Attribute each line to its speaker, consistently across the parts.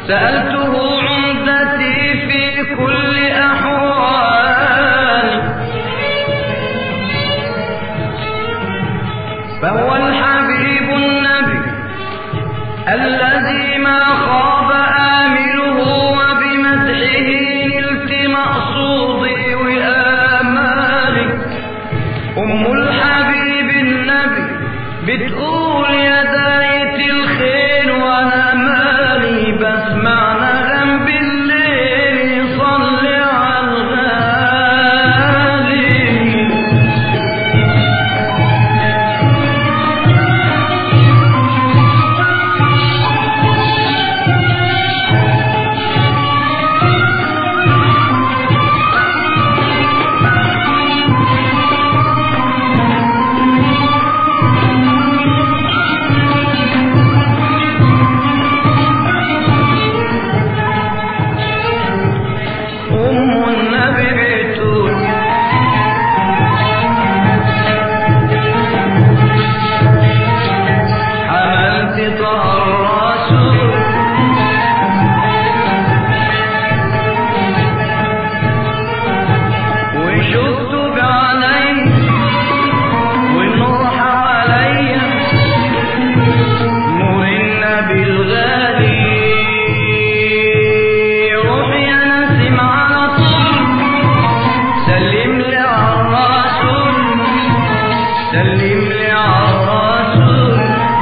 Speaker 1: سألته عمدتي في كل أحوال فهو الحبيب النبي الذي ما خاب آمله وبمدحه نلت مقصودي وآمالي أم الحبيب النبي بتقول يا داية الخير وأنا مالي بسمعنا غم بالليل صلي على الغالي أم النبي بتقول حملت طه الرسول وشفت بعيني والنور حواليا نور النبي الغالي روحي انا سمع على طول سلم لي على الرسول سلم لي على الرسول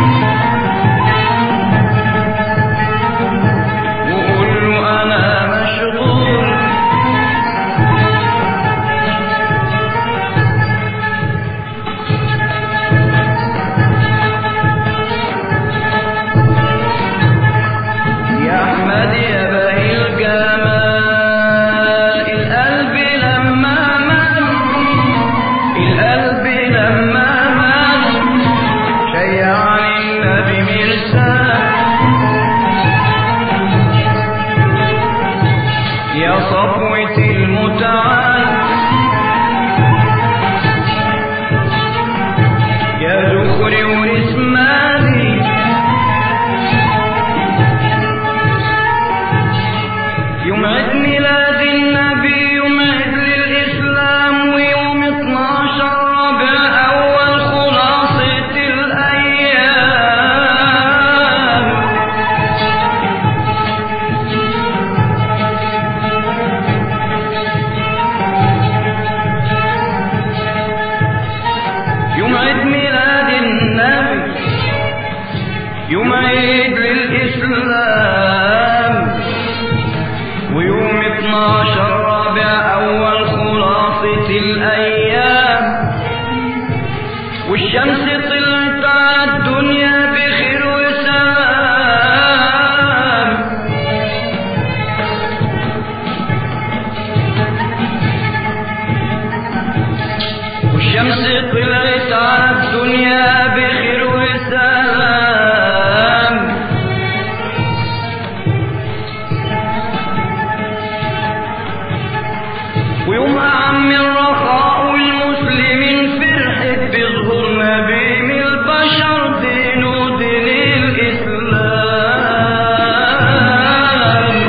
Speaker 1: وقول له انا مشغول يا احمد يا بهي الجمال القلب لما مال القلب لما مال شيعني النبي مرسال يا صفوة المتعال يا ذكري واسمالي يوم عيد ميلاد النبي يوم عيد للإسلام ويوم 12 ربع أول خلاصة الأيام يوم عيد ميلاد النبي يوم عيد للإسلام ويوم 12 رابع أول خلاصة الأيام والشمس طلعت على الدنيا بخير وسلام والشمس طلعت على الدنيا بخير وسلام ويوم عم الرخاء والمسلمين فرحت بظهور نبي من البشر دينه دين الإسلام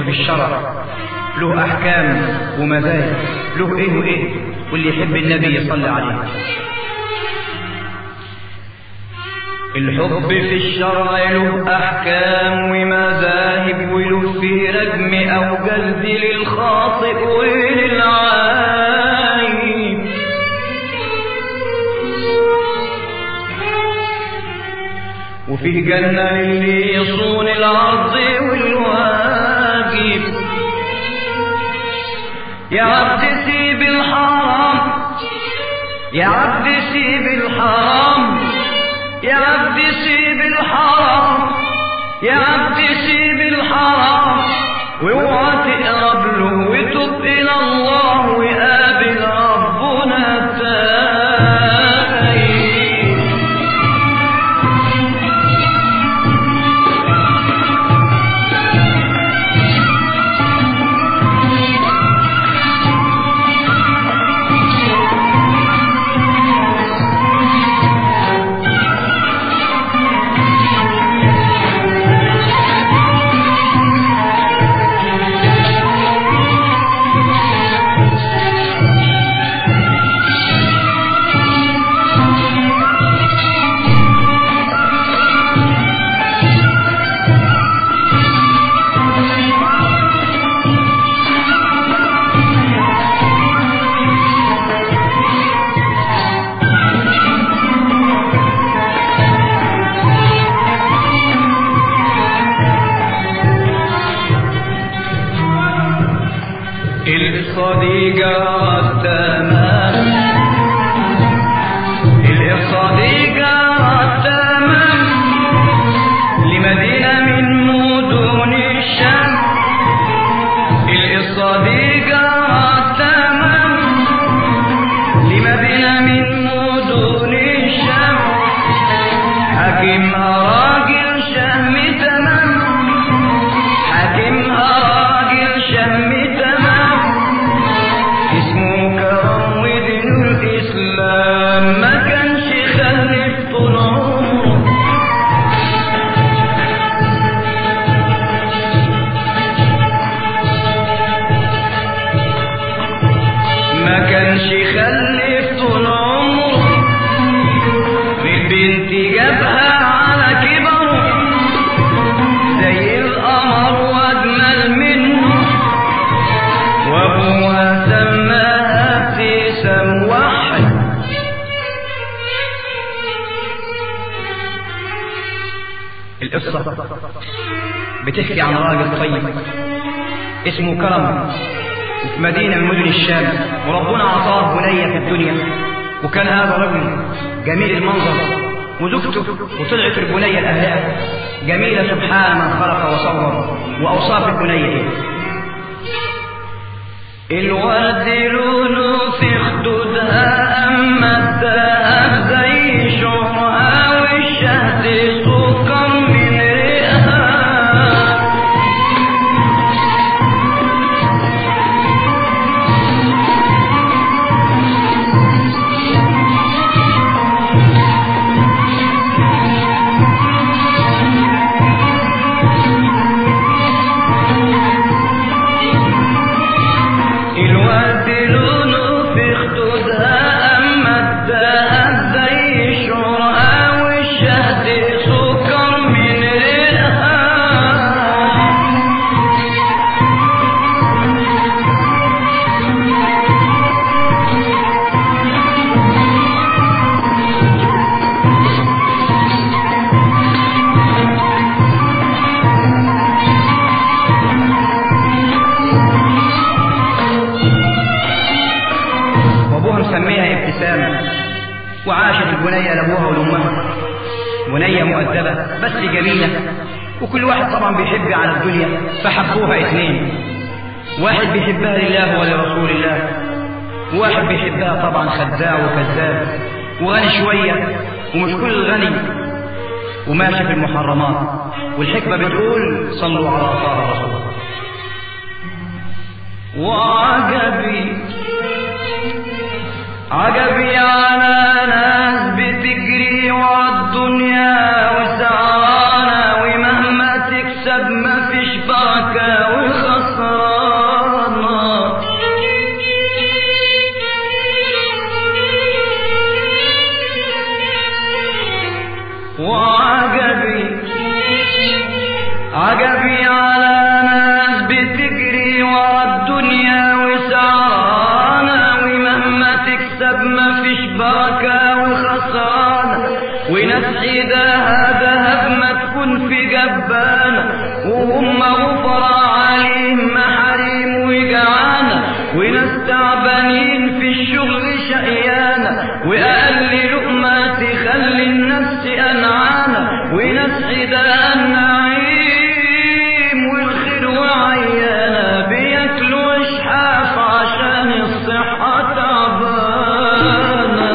Speaker 2: في الشرع له أحكام ومذاهب له إيه وإيه واللي يحب النبي يصلي عليه
Speaker 1: الحب في الشرع له أحكام ومذاهب وله فيه رجم أو جلد للخاطئ وللعايب وفيه جنة للي يصون العرض والواجب يا عبد سيب الحرام يا عبد سيب الحرام يا عبد سيب الحرام يا عبد سيب الحرام واوعى تقرب له وتب الى الله وقابل ربنا تاني الصديقة التمام الصديقة التمام لمدينة من مدن الشام الصديقة التمام لمدينة من مدن الشام حاكمها راجل شهم تمام حاكمها راجل شهم تمام اسمه كرم ودين الإسلام ما كانش خلف طول عمره ما كانش يخلف طول عمره البنت جابها على كبره زي القمر واجمل منه وابوها سماها ابتسام وحد
Speaker 2: القصة بتحكي عن راجل طيب اسمه كرم وفي مدينة من مدن الشام وربنا أعطاه بنية في الدنيا وكان هذا رجل جميل المنظر وزوجته وطلعت البنية لأهلها جميلة سبحان من خلق وصور وأوصاف البنية إيه
Speaker 1: الورد لونه في خدودها أما الذهب زي شعرها والشهد سكر من ريقها الورد لونه في خدودها أما الذهب زي شعرها والشهد سكر من ريقها
Speaker 2: وابوها مسميها ابتسام وعاشت البنية لابوها ولامها بنية مؤدبة بس جميلة وكل واحد طبعا بيحب على الدنيا فحبوها اثنين واحد بيحبها لله ولرسول الله واحد بيحبها طبعا خداع وكذاب وغني شوية ومش كل الغني وماشي في المحرمات والحكمة بتقول صلوا على طه الرسول
Speaker 1: وعجبي عجبي على ناس بتجري وعالدنيا وسعانة ومهما تكسب مفيش بركة وخسارة عجبي على ناس بتجري ورا الدنيا وسعرانة ومهما تكسب مفيش بركة وخسرانة وناس ايدها ذهب ما تكون في جبانة وهم غفرة عليهم محاريم وجعانة وناس تعبانين في الشغل شقيانة وأقل لقمة تخلي النفس أنعانة وناس عداء النعيم والخير وعيانة بياكلوا اشحاف عشان الصحة تعبانة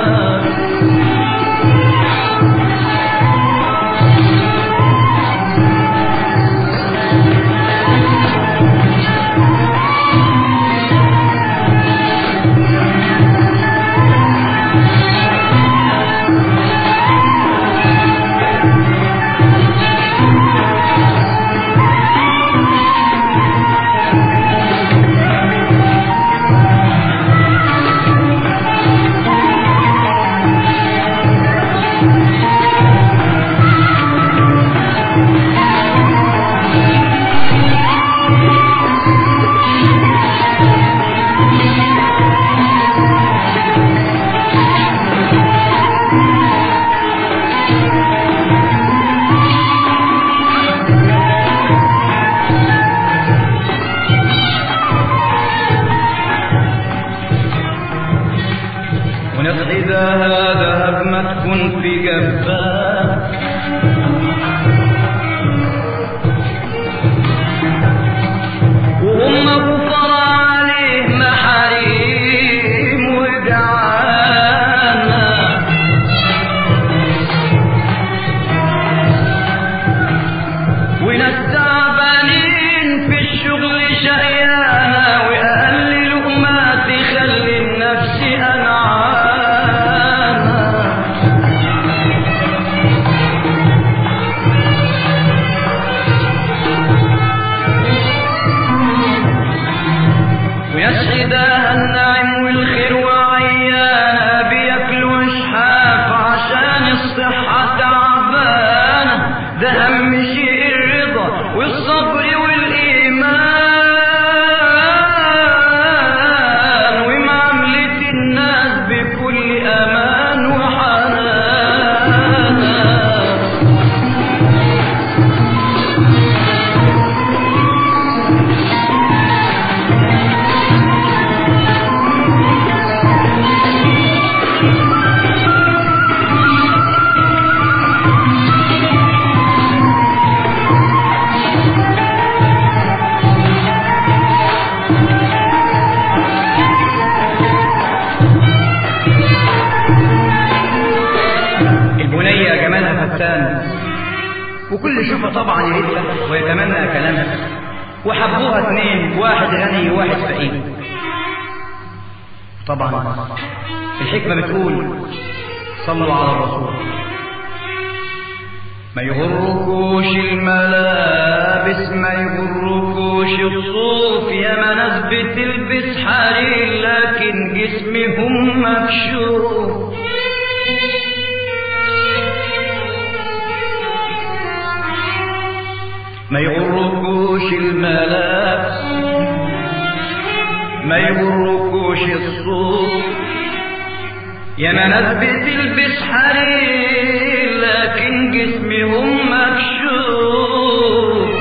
Speaker 1: وناس إذا ذهب ما تكون في جبان وهم غفر عليه محاريم وجعانة وناس تعبانين في الشغل شقيانة وأقل لقمة تخلي النفس أنعانة ويسعدها النعم والخير وعيانة بياكلوا اشحاف عشان الصحة تعبانة ده أهم شيء الرضا والصبر والإيمان ومعاملة الناس بكل أمان وحنان
Speaker 2: البنية جمالها فتان وكل شوفة طبعا يهدها ويتمنى كلامها وحبوها اثنين واحد غني وواحد فقير طبعا الحكمة بتقول صلوا على الرسول
Speaker 1: ما يغركوش الملابس ما يغركوش الصوف يا ما ناس بتلبس حرير لكن جسمهم مكشوف ما يغركوش الملابس ما يغركوش الصوف يا ما ناس بتلبس حرير لكن جسمهم مكشوف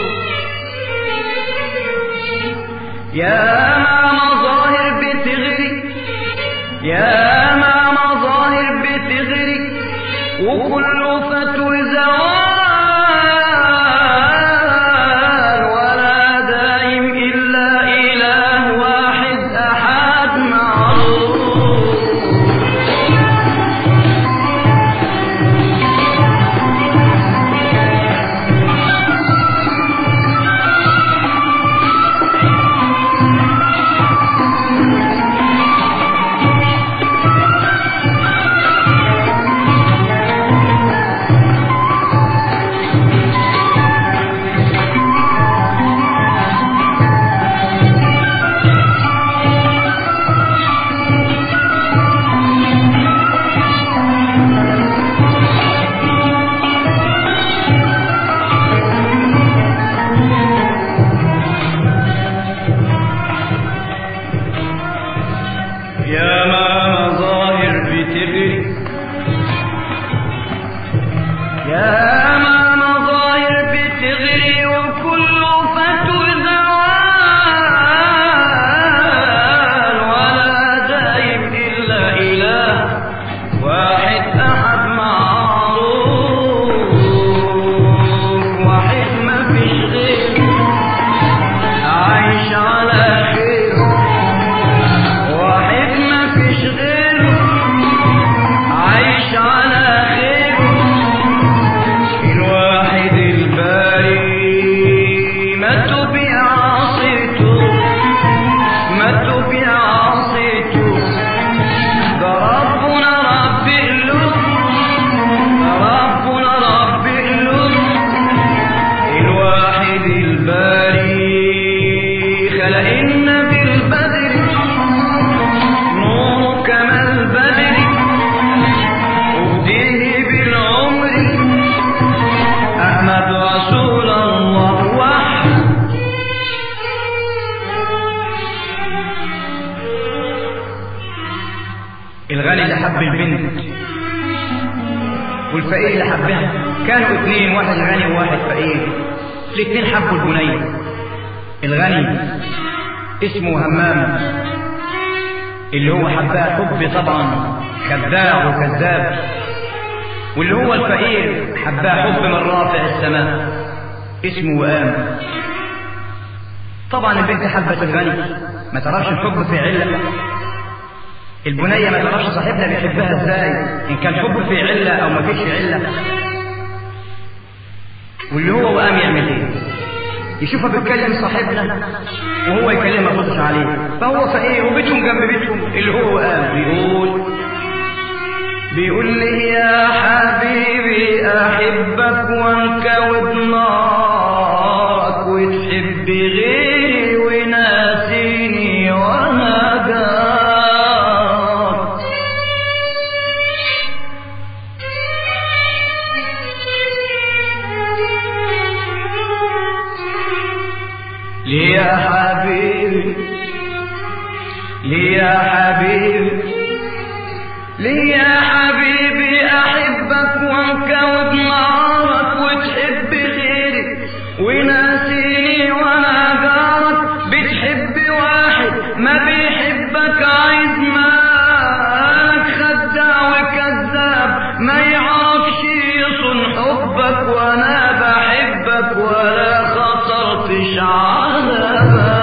Speaker 1: يا ما مظاهر بتغري يا ما مظاهر بتغري وكل فتو زوال ولا دايم إلا إله واحد أحد معروف
Speaker 2: حب البنت والفقير اللي حبها كانوا اثنين واحد غني وواحد فقير الاثنين حبوا البنية الغني اسمه همام اللي هو حبها حب طبعا خداع وكذاب واللي هو الفقير حبها حب من رافع السماء اسمه وئام طبعا البنت حبت الغني ما تعرفش الحب في علة البنية ما تعرفش صاحبنا بيحبها ازاي ان كان حب في علة او ما فيش علة واللي هو وقام يعمل ايه يشوفها بتكلم صاحبنا وهو يكلمها ما يردش عليه فهو فقير وبيتهم جنب بيتهم اللي هو وقام بيقول بيقول لي يا حبيبي احبك وانكود نارك وتحب غيري وناسيني وانا جارك ليه يا حبيبي ليه يا حبيبي ليه يا حبيبي احبك وانكود نارك وتحب غيري وناسيني وانا جارك بتحب واحد ما بيحبك عايز مالك خداع وكذاب ما يعرفش يصون حبك وانا بحبك ولا خطرتش على بالك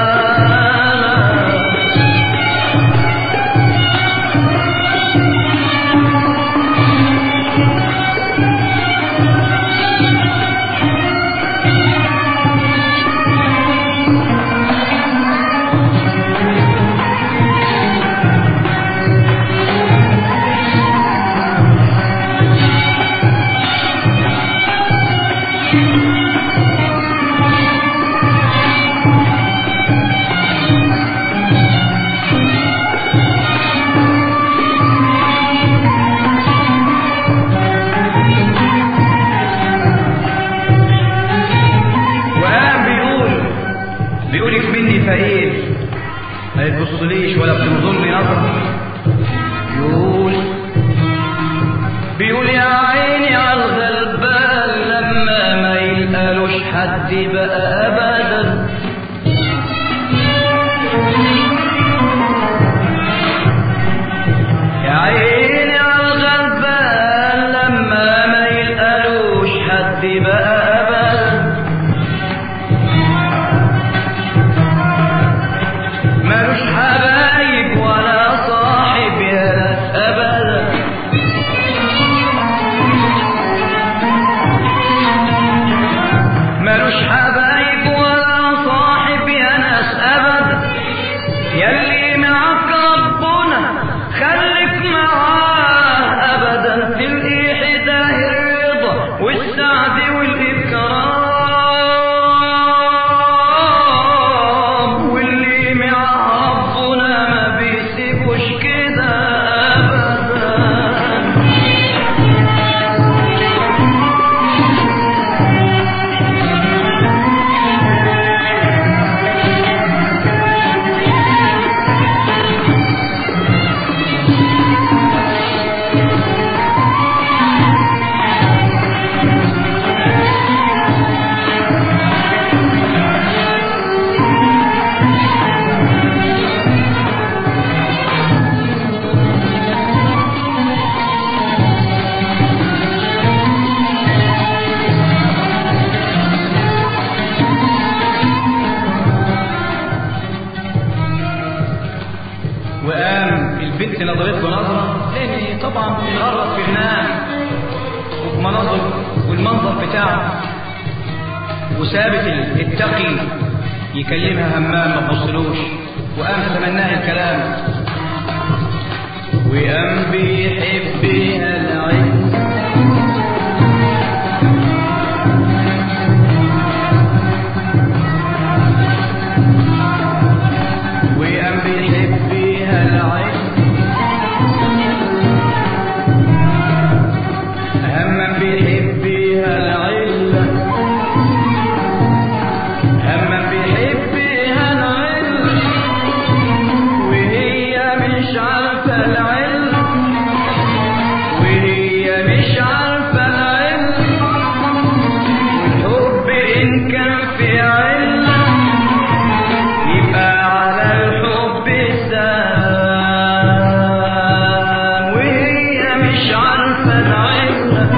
Speaker 2: وقام بيقول بيقولك مني فقير ما تبصليش ولا بتنظرني نظرة يقول بيقول يا عيني على الغلبان لما ما يلقالوش حد بقى ابدا يا عيني على الغلبان لما ما يلقالوش حد بقى ابدا ملوش حبايب ولا صاحب يا ناس ابدا ملوش حبايب ولا صاحب يا ناس ابدا يلي معاك ربنا خليك معاه ابدا تلقي حداه الرضا والسعد والاكرام واللي مع ربنا ما بيسيبوش كده ابدا وقام البنت نظرت له نظرة لأن طبعا بتغرط في غناه وفي مناظر والمنظر بتاعه وسابت التقي يكلمها همام ما تبصلوش وقام تمناه الكلام وقام بيحبها العين وقام بيحبها العين هما بيحبها العلة هما بيحبها العلة وهي مش عارفة العلة
Speaker 1: في علة يبقى على الحب سلام وهي مش عارفة العلة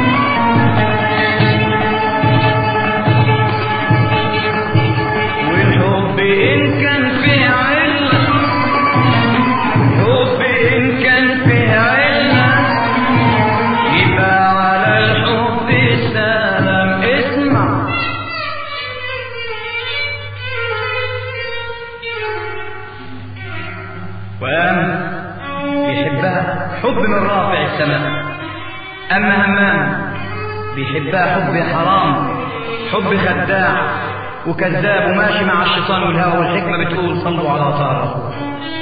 Speaker 1: والحب إن كان فيه علة الحب إن كان فيه علة يبقى على الحب سلام اسمع
Speaker 2: وقام بيحبها حب من رافع السماء أما همام بيحبها حب حرام حب خداع وكذاب وماشي مع الشيطان والهوى والحكمة بتقول صلوا على طه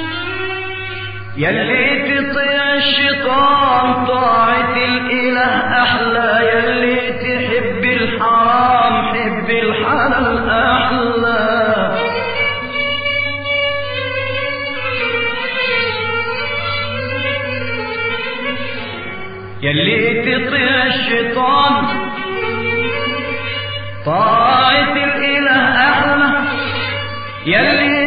Speaker 1: يلي تطيع الشيطان طاعة الإله أحلى يلي تحب الحرام حب الحلال أحلى يلي تطيع الشيطان طاعة الإله أحلى يلي